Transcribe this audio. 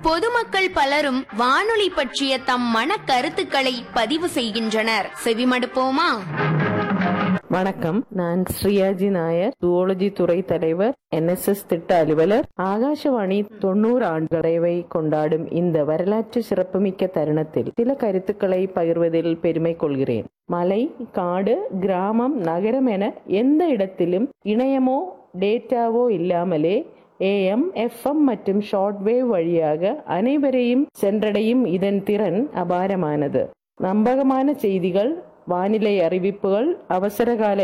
பொதுமக்கள் பலரும் வானொலி பற்றிய தம் மன கருத்துக்களை பதிவு செய்கின்றனர் செவிமடுப்போமா வணக்கம் நான் ஸ்ரீயாஜி நாயர் ஜுவாலஜி துறை தலைவர் என்எஸ்எஸ் திட்ட அலுவலர் ஆகாஷவாணி தொண்ணூறு ஆண்டுகளை கொண்டாடும் இந்த வரலாற்று சிறப்புமிக்க தருணத்தில் சில கருத்துக்களை பகிர்வதில் பெருமை கொள்கிறேன் மலை காடு கிராமம் நகரம் என எந்த இடத்திலும் இணையமோ டேட்டாவோ இல்லாமலே ஏஎம் எஃப்எம் மற்றும் ஷார்ட்வேவ் வழியாக அனைவரையும் சென்றடையும் இதன் திறன் அபாரமானது நம்பகமான செய்திகள் வானிலை அறிவிப்புகள் அவசரகால